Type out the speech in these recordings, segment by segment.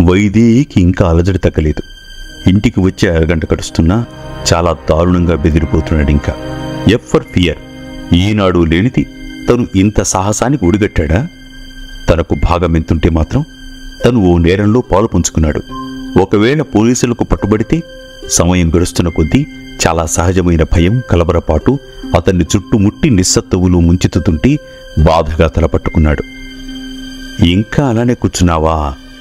వైదేహికి ఇంకా అలజడి తగ్గలేదు ఇంటికి వచ్చే అరగంట గడుస్తున్నా చాలా దారుణంగా బెదిరిపోతున్నాడు ఇంకా ఎఫర్ ఫియర్ ఈనాడు లేనిది తను ఇంత సాహసానికి ఉడిగట్టాడా తనకు భాగం ఎంతుంటే మాత్రం తను ఓ నేరంలో పాలు పంచుకున్నాడు ఒకవేళ పోలీసులకు పట్టుబడితే సమయం గడుస్తున్న కొద్దీ చాలా సహజమైన భయం కలవరపాటు అతన్ని చుట్టుముట్టి నిస్సత్తువులు ముంచెత్తుతుంటే బాధగా తలపట్టుకున్నాడు ఇంకా అలానే కూర్చున్నావా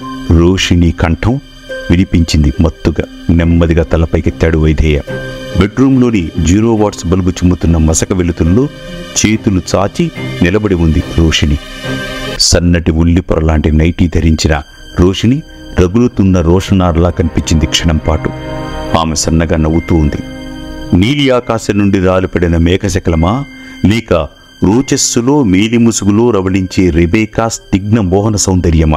రోషిణి కంఠం వినిపించింది మత్తుగా నెమ్మదిగా తలపైకెత్తాడు వైదేయ బెడ్రూంలోని జీరో వాట్స్ బల్బు చిమ్ముతున్న మసక వెలుతుల్లో చేతులు చాచి నిలబడి ఉంది రోషిణి సన్నటి ఉల్లిపొర లాంటి నైటీ ధరించిన రోషిణి రగులుతున్న రోషనార్లా కనిపించింది క్షణం పాటు ఆమె సన్నగా నవ్వుతూ ఉంది నీలి ఆకాశం నుండి రాలిపడిన మేఘశకలమా లేక రోచెస్సులో మేలి ముసుగులో రవళించే రెబేకా స్నిగ్న మోహన సౌందర్యమా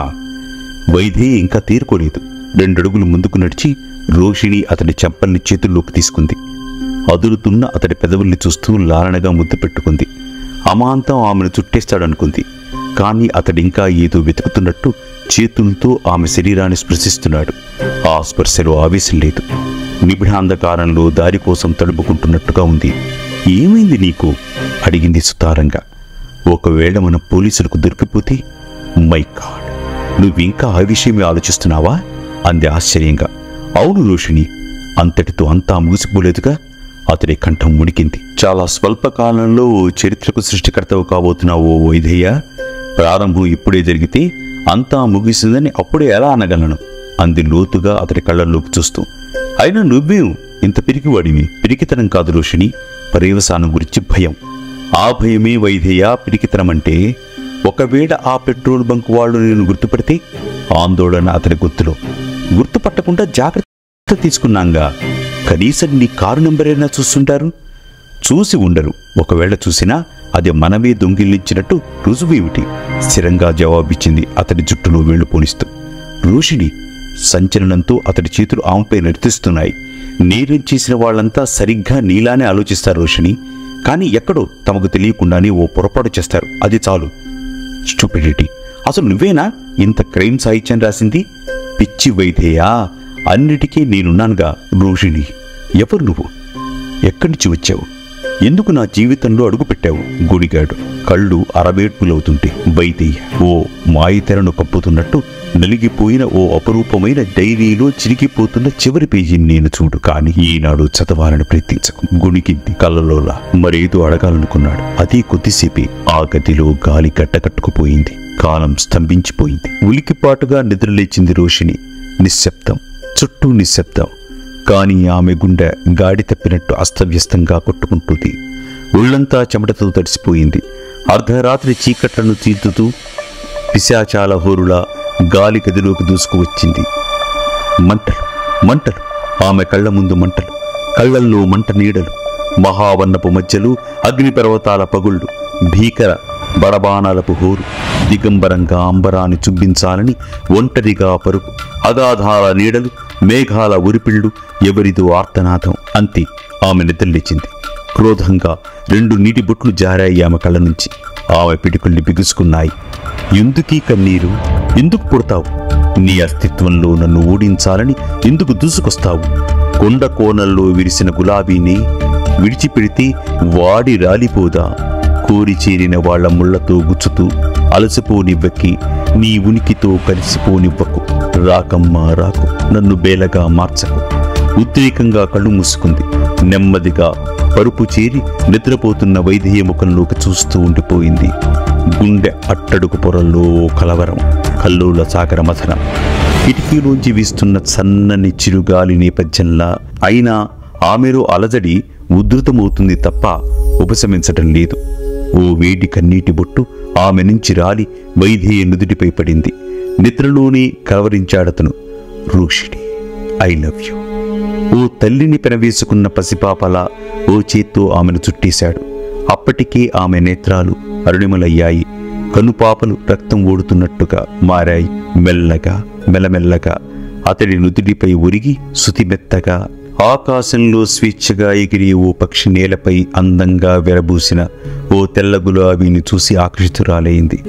వైదే ఇంకా తీరుకోలేదు రెండడుగులు ముందుకు నడిచి రోషిణి అతని చెంపల్ని చేతుల్లోకి తీసుకుంది అదురుతున్న అతడి పెదవుల్ని చూస్తూ లాలనగా ముద్దు పెట్టుకుంది అమాంతం ఆమెను చుట్టేస్తాడనుకుంది కానీ అతడింకా ఏదో వెతుకుతున్నట్టు చేతులతో ఆమె శరీరాన్ని స్పృశిస్తున్నాడు ఆ స్పర్శలో ఆవేశం లేదు నిబిడాంధకారంలో దారి కోసం తడుపుకుంటున్నట్టుగా ఉంది ఏమైంది నీకు అడిగింది సుతారంగా ఒకవేళ మనం పోలీసులకు దొరికిపోతే మై గాడ్ నువ్వింకా ఆ విషయమే ఆలోచిస్తున్నావా అంది ఆశ్చర్యంగా అవును రోషిణి అంతటితో అంతా ముగిసిపోలేదుగా అతడి కంఠం ముడికింది చాలా స్వల్ప కాలంలో ఓ చరిత్రకు సృష్టికర్తవు కాబోతున్నావు ఓ వైదయ్య ప్రారంభం ఇప్పుడే జరిగితే అంతా ముగిసిందని అప్పుడే ఎలా అనగలను అంది లోతుగా అతడి కళ్ళల్లోకి చూస్తూ అయినా నువ్వేం ఇంత పిరికివాడివి పిరికితనం కాదు రోషిణి పర్యవసానం గురించి భయం ఆ భయమే వైద్య పిరికితనమంటే ఒకవేళ ఆ పెట్రోల్ బంక్ వాళ్ళు నేను గుర్తుపడితే ఆందోళన అతని గుర్తులో గుర్తుపట్టకుండా జాగ్రత్త తీసుకున్నాంగా కనీసం నీ కారు నెంబరైనా చూస్తుంటారు చూసి ఉండరు ఒకవేళ చూసినా అది మనమే దొంగిలించినట్టు రుజువేమిటి స్థిరంగా జవాబిచ్చింది అతడి జుట్టులో వేళ్లు పోనిస్తూ రోషిణి సంచలనంతో అతడి చేతులు ఆమెపై నర్తిస్తున్నాయి నేరం చేసిన వాళ్ళంతా సరిగ్గా నీలానే ఆలోచిస్తారు రోషిణి కానీ ఎక్కడో తమకు తెలియకుండానే ఓ పొరపాటు చేస్తారు అది చాలు స్టూపిడిటీ అసలు నువ్వేనా ఇంత క్రైమ్ సాహిత్యం రాసింది పిచ్చి వైద్యయా అన్నిటికీ నేనున్నానుగా రోషిణి ఎవరు నువ్వు ఎక్కడి నుంచి వచ్చావు ఎందుకు నా జీవితంలో అడుగుపెట్టావు గుడిగాడు కళ్ళు అరవేట్పులవుతుంటే వైద్య ఓ మాయితెరను కప్పుతున్నట్టు నలిగిపోయిన ఓ అపరూపమైన డైరీలో చిరిగిపోతున్న చివరి పేజీని నేను చూడు కాని ఈనాడు చదవాలని ప్రయత్నించకు గుణికింది కళ్ళలోలా మరేదో అడగాలనుకున్నాడు అదే కొద్దిసేపే ఆ గదిలో గాలి గట్టకట్టుకుపోయింది కాలం స్తంభించిపోయింది ఉలికిపాటుగా నిద్రలేచింది రోషిణి నిశ్శబ్దం చుట్టూ నిశ్శబ్దం కాని ఆమె గుండె గాడి తప్పినట్టు అస్తవ్యస్తంగా కొట్టుకుంటుంది ఒళ్ళంతా చెమటతో తడిసిపోయింది అర్ధరాత్రి చీకట్లను తీర్చుతూ పిశాచాల హోరులా గాలి గదిలోకి దూసుకువచ్చింది మంటలు మంటలు ఆమె కళ్ళ ముందు మంటలు కళ్ళల్లో మంట నీడలు మహావన్నపు మధ్యలు అగ్నిపర్వతాల పగుళ్ళు భీకర బడబాణాలపు హోరు దిగంబరంగా అంబరాన్ని చుంబించాలని ఒంటరిగా పరుగు అగాధాల నీడలు మేఘాల ఉరిపిళ్ళు ఎవరిదో ఆర్తనాదం అంతే ఆమె నిద్రలేచింది క్రోధంగా రెండు నీటి బొట్లు జారాయి ఆమె కళ్ళ నుంచి ఆమె పిడికుల్ని బిగుసుకున్నాయి ఎందుకీ కన్నీరు ఎందుకు పుడతావు నీ అస్తిత్వంలో నన్ను ఓడించాలని ఎందుకు దూసుకొస్తావు కొండ కోణల్లో విరిసిన గులాబీని విడిచిపెడితే వాడి రాలిపోదా కోరి చేరిన వాళ్ళ ముళ్లతో గుచ్చుతూ అలసిపోనివ్వకి నీ ఉనికితో కలిసిపోనివ్వకు రాకమ్మా రాకు నన్ను బేలగా మార్చకు ఉద్రేకంగా కళ్ళు మూసుకుంది నెమ్మదిగా పరుపు చేరి నిద్రపోతున్న వైద్య ముఖంలోకి చూస్తూ ఉండిపోయింది గుండె అట్టడుగు పొరల్లో ఓ కలవరం కల్లోల సాగర మథనం కిటికీలోంచి వీస్తున్న సన్నని చిరుగాలి నేపథ్యంలా అయినా ఆమెలో అలజడి ఉధృతమవుతుంది తప్ప ఉపశమించటం లేదు ఓ వేడి కన్నీటి బొట్టు ఆమె నుంచి రాలి వైదేయ నుదుటిపై పడింది నిద్రలోనే కలవరించాడతను రూషిణి ఐ లవ్ యూ ఓ తల్లిని పెనవేసుకున్న పసిపాపలా ఓ చేత్తో ఆమెను చుట్టేశాడు అప్పటికే ఆమె నేత్రాలు అరుణిమలయ్యాయి కనుపాపలు రక్తం ఓడుతున్నట్టుగా మారాయి మెల్లగా మెల్లమెల్లగా అతడి నుదుటిపై ఒరిగి శుతిమెత్తగా ఆకాశంలో స్వేచ్ఛగా ఎగిరే ఓ పక్షి నేలపై అందంగా వెరబూసిన ఓ తెల్ల గులాబీని చూసి ఆకర్షితురాలైంది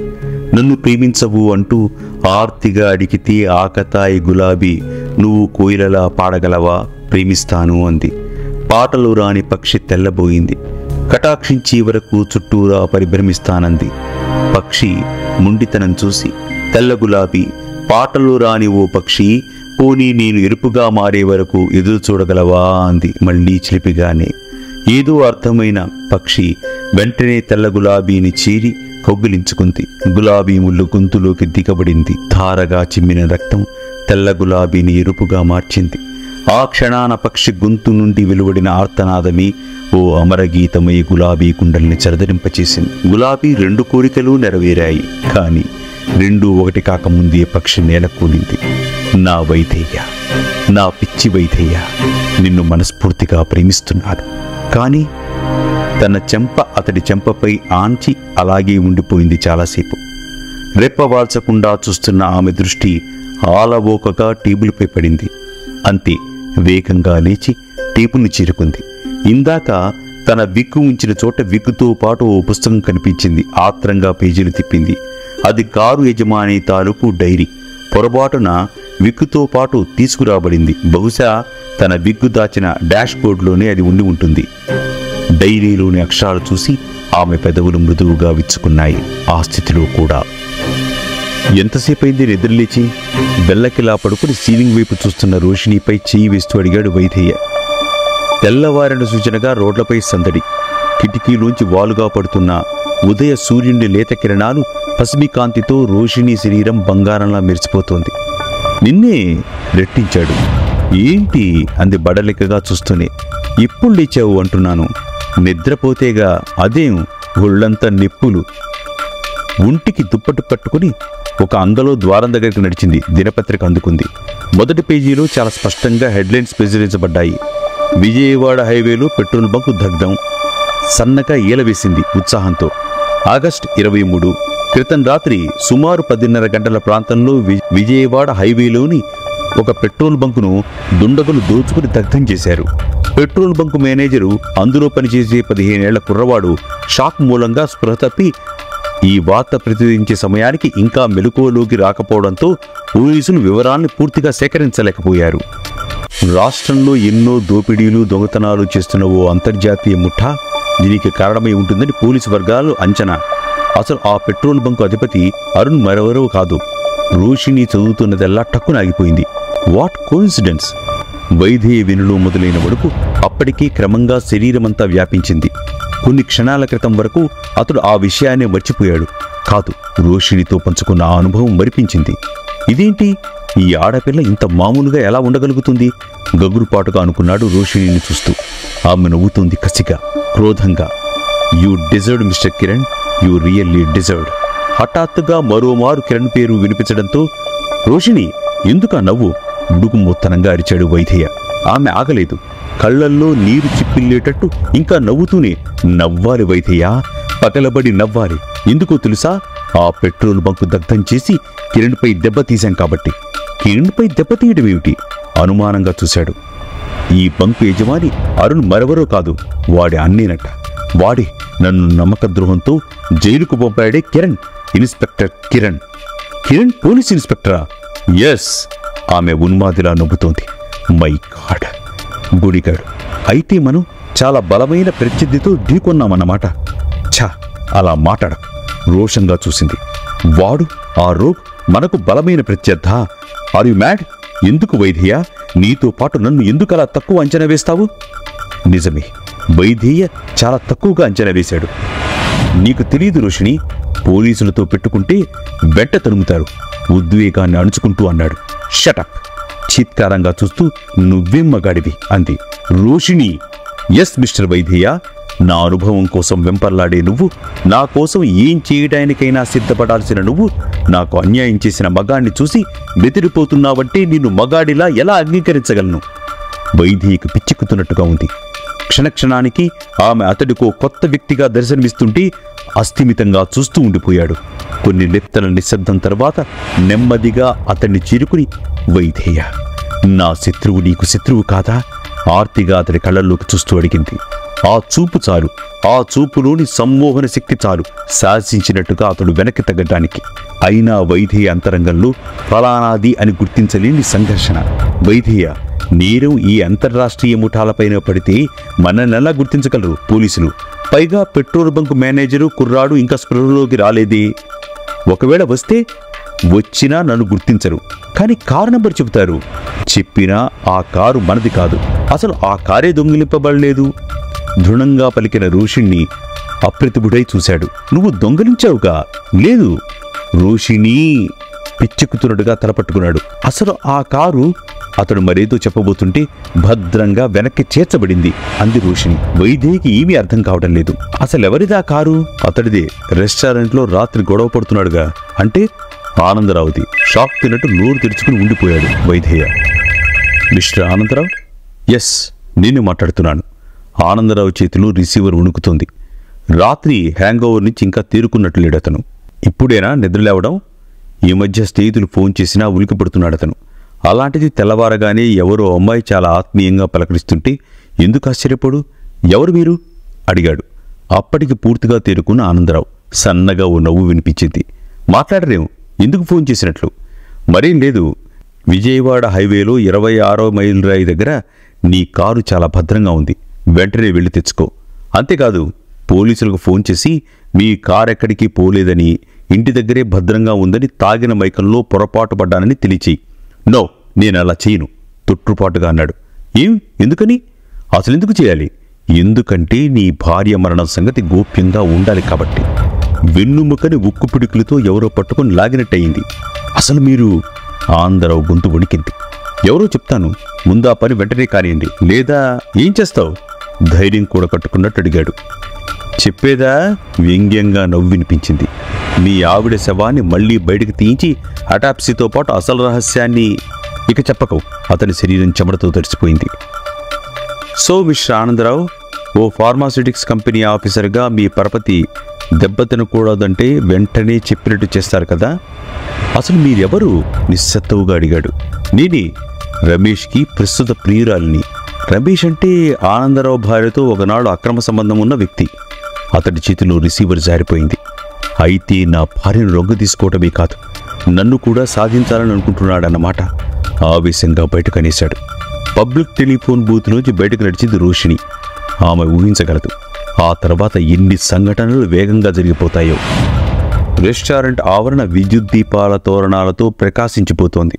నన్ను ప్రేమించవు అంటూ ఆర్తిగా అడిగితే ఆకతాయి గులాబీ నువ్వు కోయిలలా పాడగలవా ప్రేమిస్తాను అంది పాటలు రాని పక్షి తెల్లబోయింది కటాక్షించి వరకు చుట్టూరా పరిభ్రమిస్తానంది పక్షి ముండితనం చూసి తెల్ల గులాబీ పాటలు రాని ఓ పక్షి పోనీ నేను ఎరుపుగా మారే వరకు ఎదురు చూడగలవా అంది మళ్ళీ చిలిపిగానే ఏదో అర్థమైన పక్షి వెంటనే తెల్ల గులాబీని చీరి కౌగిలించుకుంది గులాబీ ముళ్ళు గొంతులోకి దిగబడింది ధారగా చిమ్మిన రక్తం తెల్ల గులాబీని ఎరుపుగా మార్చింది ఆ క్షణాన పక్షి గొంతు నుండి వెలువడిన ఆర్తనాదమే ఓ అమరగీతమై గులాబీ కుండల్ని చరదరింపచేసింది గులాబీ రెండు కోరికలు నెరవేరాయి కాని రెండు ఒకటి కాకముందే పక్షి నేలకూలింది నా వైదేయ్య నా పిచ్చి వైదేయ్య నిన్ను మనస్ఫూర్తిగా ప్రేమిస్తున్నాను కానీ తన చెంప అతడి చెంపపై ఆంచి అలాగే ఉండిపోయింది చాలాసేపు రెప్పవాల్చకుండా చూస్తున్న ఆమె దృష్టి ఆలవోకగా టేబుల్పై పడింది అంతే వేగంగా లేచి టేబుల్ని చీరుకుంది ఇందాక తన విగ్గు ఉంచిన చోట విగ్గుతో పాటు ఓ పుస్తకం కనిపించింది ఆత్రంగా పేజీలు తిప్పింది అది కారు యజమాని తాలూకు డైరీ పొరపాటున విగ్గుతో పాటు తీసుకురాబడింది బహుశా తన విగ్గు దాచిన డాష్ బోర్డులోనే అది ఉండి ఉంటుంది డైరీలోని అక్షరాలు చూసి ఆమె పెదవులు మృదువుగా విచ్చుకున్నాయి ఆ స్థితిలో కూడా ఎంతసేపు అయింది నిద్రలేచి బెల్లకిలా పడుకుని సీలింగ్ వైపు చూస్తున్న రోషిణిపై చేయి వేస్తూ అడిగాడు వైద్యయ్య తెల్లవారిన సూచనగా రోడ్లపై సందడి కిటికీలోంచి వాలుగా పడుతున్న ఉదయ సూర్యుని లేత కిరణాలు పసిమి కాంతితో రోషిణి శరీరం బంగారంలా మెరిసిపోతోంది నిన్నే రెట్టించాడు ఏంటి అంది బడలికగా చూస్తూనే ఇప్పుడు లేచావు అంటున్నాను నిద్రపోతేగా అదేం ఒళ్ళంతా నిప్పులు ఒంటికి దుప్పట్టు కట్టుకుని ఒక అంగలో ద్వారం దగ్గరికి నడిచింది దినపత్రిక అందుకుంది మొదటి పేజీలో చాలా స్పష్టంగా హెడ్లైన్స్ ప్రచురించబడ్డాయి విజయవాడ హైవేలో పెట్రోల్ బంకు దగ్ధం సన్నగా ఈలవేసింది ఉత్సాహంతో ఆగస్ట్ ఇరవై మూడు క్రితం రాత్రి సుమారు పదిన్నర గంటల ప్రాంతంలో వి- విజయవాడ హైవేలోని ఒక పెట్రోల్ బంకును దుండగులు దోచుకుని దగ్ధం చేశారు పెట్రోల్ బంకు మేనేజరు అందులో పనిచేసే పదిహేనేళ్ల కుర్రవాడు షాక్ మూలంగా స్పృహ తప్పి ఈ వార్త ప్రతిదించే సమయానికి ఇంకా మెలకువలోకి రాకపోవడంతో పోలీసులు వివరాల్ని పూర్తిగా సేకరించలేకపోయారు రాష్ట్రంలో ఎన్నో దోపిడీలు దొంగతనాలు చేస్తున్న ఓ అంతర్జాతీయ ముఠా దీనికి కారణమై ఉంటుందని పోలీసు వర్గాలు అంచనా అసలు ఆ పెట్రోల్ బంకు అధిపతి అరుణ్ మరెవరో కాదు రోషిణి చదువుతున్నదల్లా టక్కున ఆగిపోయింది వాట్ కోఇన్సిడెన్స్ వైదేయ వినులు మొదలైన వరకు అప్పటికే క్రమంగా శరీరమంతా వ్యాపించింది కొన్ని క్షణాల క్రితం వరకు అతడు ఆ విషయాన్ని మర్చిపోయాడు కాదు రోషిణితో పంచుకున్న ఆ అనుభవం మరిపించింది ఇదేంటి ఈ ఆడపిల్ల ఇంత మామూలుగా ఎలా ఉండగలుగుతుంది గగురుపాటుగా అనుకున్నాడు రోషిణిని చూస్తూ ఆమె నవ్వుతోంది కసిగా క్రోధంగా you deserved mister Kiran you really deserved హఠాత్తుగా మరోమారు కిరణ్ పేరు వినిపించడంతో రోషిణి ఎందుకు ఆ నవ్వు ఉడుకుమొత్తనంగా అరిచాడు వైద్య ఆమె ఆగలేదు కళ్ళల్లో నీరు చిప్పిల్లేటట్టు ఇంకా నవ్వుతూనే నవ్వాలి వైద్య పగలబడి నవ్వాలి ఎందుకో తెలుసా ఆ పెట్రోల్ బంకు దగ్ధం చేసి కిరణ్పై దెబ్బ తీశాం కాబట్టి కిరణ్పై దెబ్బ తీయడం ఏమిటి అనుమానంగా చూశాడు ఈ బంకు యజమాని అరుణ్ మరెవరో కాదు వాడి అన్నేనట వాడి నన్ను నమ్మక ద్రోహంతో జైలుకు పంపాడే కిరణ్ ఇన్స్పెక్టర్ కిరణ్ కిరణ్ పోలీస్ ఇన్స్పెక్టరా ఎస్ ఆమె ఉన్మాదిలా నవ్వుతోంది మై గాడ్ గుడిగాడు అయితే మనం చాలా బలమైన ప్రత్యర్థితో ఢీకొన్నామన్నమాట ఛా అలా మాట్లాడ రోషంగా చూసింది వాడు ఆ రోగ్ మనకు బలమైన ప్రత్యర్థ ఆర్ యు మ్యాడ్ ఎందుకు వైద్య నీతో పాటు నన్ను ఎందుకు అలా తక్కువ అంచనా వేస్తావు నిజమే వైద్య చాలా తక్కువగా అంచనా వేశాడు నీకు తెలియదు రోషిణి పోలీసులతో పెట్టుకుంటే వెంట తరుముతారు ఉద్వేగాన్ని అణుచుకుంటూ అన్నాడు షటప్ చీత్కారంగా చూస్తూ నువ్వేం మగాడివి అంది రోషిణి ఎస్ మిస్టర్ వైద్య నా అనుభవం కోసం వెంపర్లాడే నువ్వు నా కోసం ఏం చేయడానికైనా సిద్ధపడాల్సిన నువ్వు నాకు అన్యాయం చేసిన మగాణ్ణి చూసి బెదిరిపోతున్నావంటే నిన్ను మగాడిలా ఎలా అంగీకరించగలను వైద్యకి పిచ్చెక్కుతున్నట్టుగా ఉంది క్షణక్షణానికి ఆమె అతడికో కొత్త వ్యక్తిగా దర్శనమిస్తుంటే అస్థిమితంగా చూస్తూ ఉండిపోయాడు కొన్ని నెత్తల నిశ్శబ్దం తర్వాత నెమ్మదిగా అతన్ని చిరుకుని వైధేయ నా శత్రువు నీకు శత్రువు కాదా ఆర్తిగా అతడి కళ్ళల్లోకి చూస్తూ అడిగింది ఆ చూపు చాలు ఆ చూపులోని సమ్మోహన శక్తి చాలు శాసించినట్టుగా అతడు వెనక్కి తగ్గడానికి అయినా వైదేహి అంతరంగంలో ఫలానాది అని గుర్తించలేని సంఘర్షణ వైదేయ నేరం ఈ అంతర్రాష్ట్రీయ ముఠాలపైన పడితే మనల్నెలా గుర్తించగలరు పోలీసులు పైగా పెట్రోల్ బంక్ మేనేజరు కుర్రాడు ఇంకా స్పృహలోకి రాలేదే ఒకవేళ వస్తే వచ్చినా నన్ను గుర్తించరు కానీ కారు నెంబర్ చెబుతారు చెప్పినా ఆ కారు మనది కాదు అసలు ఆ కారే దొంగిలింపబడలేదు దృఢంగా పలికిన రోషిణ్ణి అప్రతిభుడై చూశాడు నువ్వు దొంగలించావుగా లేదు రోషిణి పిచ్చెక్కుతున్నట్టుగా తలపట్టుకున్నాడు అసలు ఆ కారు అతడు మరేదో చెప్పబోతుంటే భద్రంగా వెనక్కి చేర్చబడింది అంది రోషిణి వైదేహికి ఏమీ అర్థం కావడం లేదు అసలు ఎవరిదా కారు అతడిదే రెస్టారెంట్లో రాత్రి గొడవ పడుతున్నాడుగా అంటే ఆనందరావుది షాక్ తిన్నట్టు నోరు తెరుచుకుని ఉండిపోయాడు వైదేయ మిస్టర్ ఆనందరావు ఎస్ నేను మాట్లాడుతున్నాను ఆనందరావు చేతిలో రిసీవర్ ఉణుకుతుంది రాత్రి హ్యాంగ్ ఓవర్ నుంచి ఇంకా తేరుకున్నట్లు లేడు అతను ఇప్పుడేనా నిద్రలేవడం ఈ మధ్య స్నేహితులు ఫోన్ చేసినా ఉలికి పడుతున్నాడు అతను అలాంటిది తెల్లవారగానే ఎవరో అమ్మాయి చాలా ఆత్మీయంగా పలకరిస్తుంటే ఎందుకు ఆశ్చర్యపోడు ఎవరు మీరు అడిగాడు అప్పటికి పూర్తిగా తేరుకున్న ఆనందరావు సన్నగా ఓ నవ్వు వినిపించింది మాట్లాడరేం ఎందుకు ఫోన్ చేసినట్లు మరేం లేదు విజయవాడ హైవేలో ఇరవై ఆరో మైల్ రాయి దగ్గర నీ కారు చాలా భద్రంగా ఉంది వెంటనే వెళ్ళి తెచ్చుకో అంతేకాదు పోలీసులకు ఫోన్ చేసి మీ కారు ఎక్కడికి పోలేదని ఇంటి దగ్గరే భద్రంగా ఉందని తాగిన మైకంలో పొరపాటు పడ్డానని తెలియచేయి నో నేను అలా చేయను తొట్టుపాటుగా అన్నాడు ఏం ఎందుకని అసలు ఎందుకు చేయాలి ఎందుకంటే నీ భార్య మరణం సంగతి గోప్యంగా ఉండాలి కాబట్టి వెన్నుముకని ఉక్కు పిడుకులతో ఎవరో పట్టుకొని లాగినట్టయింది అసలు మీరు ఆంధ్రవు గొంతు వణికింది ఎవరో చెప్తాను ముందా పని వెంటనే కానియండి లేదా ఏం చేస్తావు ధైర్యం కూడా కట్టుకున్నట్టు అడిగాడు చెప్పేదా వ్యంగ్యంగా నవ్వు వినిపించింది మీ ఆవిడ శవాన్ని మళ్ళీ బయటకు తీయించి అటాప్సీతో పాటు అసలు రహస్యాన్ని ఇక చెప్పకు అతని శరీరం చెమటతో తడిసిపోయింది సో మిస్టర్ ఆనందరావు ఓ ఫార్మాస్యూటిక్స్ కంపెనీ ఆఫీసర్గా మీ పరపతి దెబ్బతినకూడదంటే వెంటనే చెప్పినట్టు చేస్తారు కదా అసలు మీరెవరు నిస్సత్తువుగా అడిగాడు నేనే రమేష్కి ప్రస్తుత ప్రియురాలిని రమేష్ అంటే ఆనందరావు భార్యతో ఒకనాడు అక్రమ సంబంధం ఉన్న వ్యక్తి అతడి చేతిలో రిసీవర్ జారిపోయింది అయితే నా భార్యను రొంగ తీసుకోవటమే కాదు నన్ను కూడా సాధించాలని అనుకుంటున్నాడన్నమాట ఆవేశంగా బయటకు అనేశాడు పబ్లిక్ టెలిఫోన్ బూత్ నుంచి బయటకు నడిచింది రోషిణి ఆమె ఊహించగలదు ఆ తర్వాత ఎన్ని సంఘటనలు వేగంగా జరిగిపోతాయో రెస్టారెంట్ ఆవరణ విద్యుత్ దీపాల తోరణాలతో ప్రకాశించిపోతోంది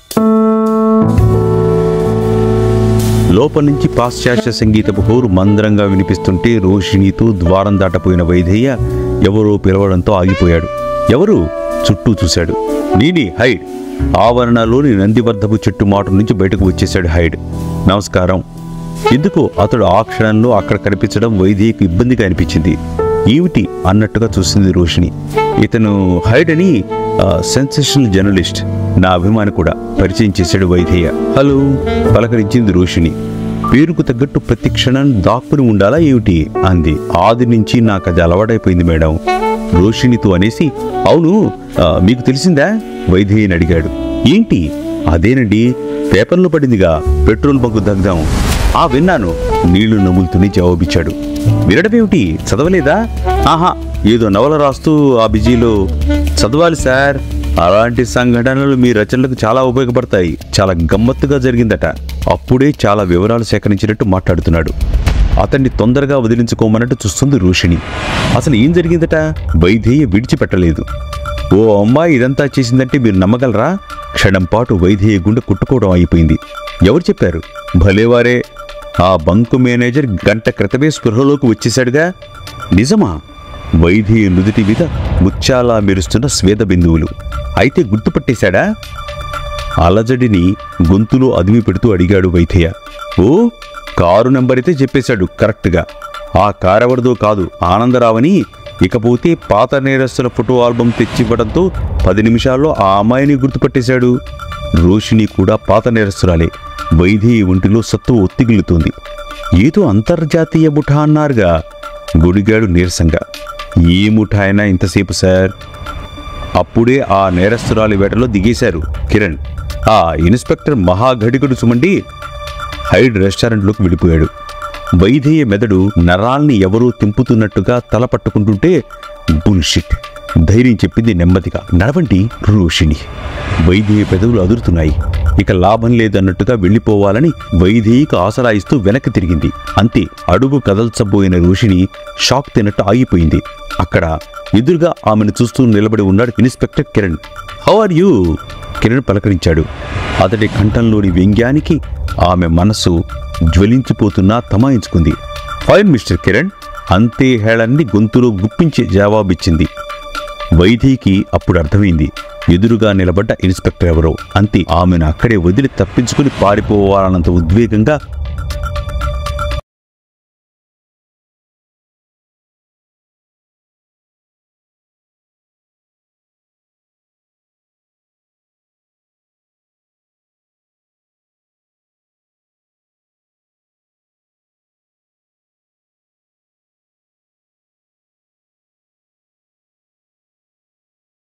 లోపల నుంచి పాశ్చాత్య సంగీతపు హోరు మందరంగా వినిపిస్తుంటే రోషిణితో ద్వారం దాటపోయిన వైదేయ్య ఎవరో పిలవడంతో ఆగిపోయాడు ఎవరు చుట్టూ చూశాడు నీని హైడ్ ఆవరణలోని నందివర్ధపు చెట్టు మాటు నుంచి బయటకు వచ్చేశాడు హైడ్ నమస్కారం ఎందుకు అతడు ఆ క్షణంలో అక్కడ కనిపించడం వైదేహికి ఇబ్బందిగా అనిపించింది ఏమిటి అన్నట్టుగా చూసింది రోషిణి ఇతను హైడ్ అని సెన్సేషనల్ జర్నలిస్ట్ నా అభిమాని కూడా పరిచయం చేశాడు వైదేయ్య హలో పలకరించింది రోషిణి పేరుకు తగ్గట్టు ప్రతి క్షణం దాక్కుని ఉండాలా ఏమిటి అంది ఆది నుంచి నాకు అది అలవాటైపోయింది మేడం రోషిణితో అనేసి అవును ఆ, మీకు తెలిసిందా వైదేయ్యని అడిగాడు ఏంటి అదేనండి పేపర్లో పడిందిగా పెట్రోల్ బంకు దగ్ధం ఆ విన్నాను నీళ్లు నములుతూనే జవాబిచ్చాడు వినడమేమిటి చదవలేదా ఆహా ఏదో నవల రాస్తూ ఆ బిజీలో చదవాలి సార్ అలాంటి సంఘటనలు మీ రచనలకు చాలా ఉపయోగపడతాయి చాలా గమ్మత్తుగా జరిగిందట అప్పుడే చాలా వివరాలు సేకరించినట్టు మాట్లాడుతున్నాడు అతన్ని తొందరగా వదిలించుకోమన్నట్టు చూస్తుంది రోషిణి అసలు ఏం జరిగిందట వైదేయ్య విడిచిపెట్టలేదు ఓ అమ్మాయి ఇదంతా చేసిందంటే మీరు నమ్మగలరా క్షణం పాటు వైదేయ్య గుండె కుట్టుకోవడం అయిపోయింది ఎవరు చెప్పారు భలేవారే ఆ బంకు మేనేజర్ గంట క్రితమే స్పృహలోకి వచ్చేశాడుగా నిజమా వైదేహి నుదుటి మీద ముత్యాలా మెరుస్తున్న స్వేద బిందువులు అయితే గుర్తుపట్టేశాడా అలజడిని గొంతులో అదిమి పెడుతూ అడిగాడు వైద్య ఓ కారు నెంబర్ అయితే చెప్పేశాడు కరెక్ట్గా ఆ కారెవరిదో కాదు ఆనందరావని ఇకపోతే పాత నేరస్తుల ఫోటో ఆల్బం తెచ్చివ్వడంతో పది నిమిషాల్లో ఆ అమ్మాయిని గుర్తుపట్టేశాడు రోషిణి కూడా పాత నేరస్తురాలే వైదేహి ఒంటిలో సత్తు ఒత్తిగిల్లుతోంది ఏదో అంతర్జాతీయ ముఠా అన్నారుగా గుడిగాడు నీరసంగా ఏ ముఠా అయినా ఇంతసేపు సార్ అప్పుడే ఆ నేరస్తురాలి వేటలో దిగేశారు కిరణ్ ఆ ఇన్స్పెక్టర్ మహాఘడికుడు సుమండి హైడ్ రెస్టారెంట్లోకి వెళ్ళిపోయాడు వైదేయ మెదడు నరాల్ని ఎవరో తింపుతున్నట్టుగా తల పట్టుకుంటుంటే బుల్షిట్ ధైర్యం చెప్పింది నెమ్మదిగా నడవండి రోషిణి వైదేహి పెదవులు అదురుతున్నాయి ఇక లాభం లేదన్నట్టుగా వెళ్ళిపోవాలని వైదేహికి ఆసరా ఇస్తూ వెనక్కి తిరిగింది అంతే అడుగు కదల్చబోయిన రోషిణి షాక్ తిన్నట్టు ఆగిపోయింది అక్కడ ఎదురుగా ఆమెను చూస్తూ నిలబడి ఉన్నాడు inspector Kiran how are you Kiran పలకరించాడు అతడి కంఠంలోని వ్యంగ్యానికి ఆమె మనసు జ్వలించిపోతున్నా తమాయించుకుంది ఫైన్ మిస్టర్ కిరణ్ అంతే హేళన్ని గొంతులో గుప్పించి జవాబిచ్చింది వైదేహికి అప్పుడు అర్థమైంది ఎదురుగా నిలబడ్డ ఇన్స్పెక్టర్ ఎవరో అంతే ఆమెను అక్కడే వదిలి తప్పించుకుని పారిపోవాలన్నంత ఉద్వేగంగా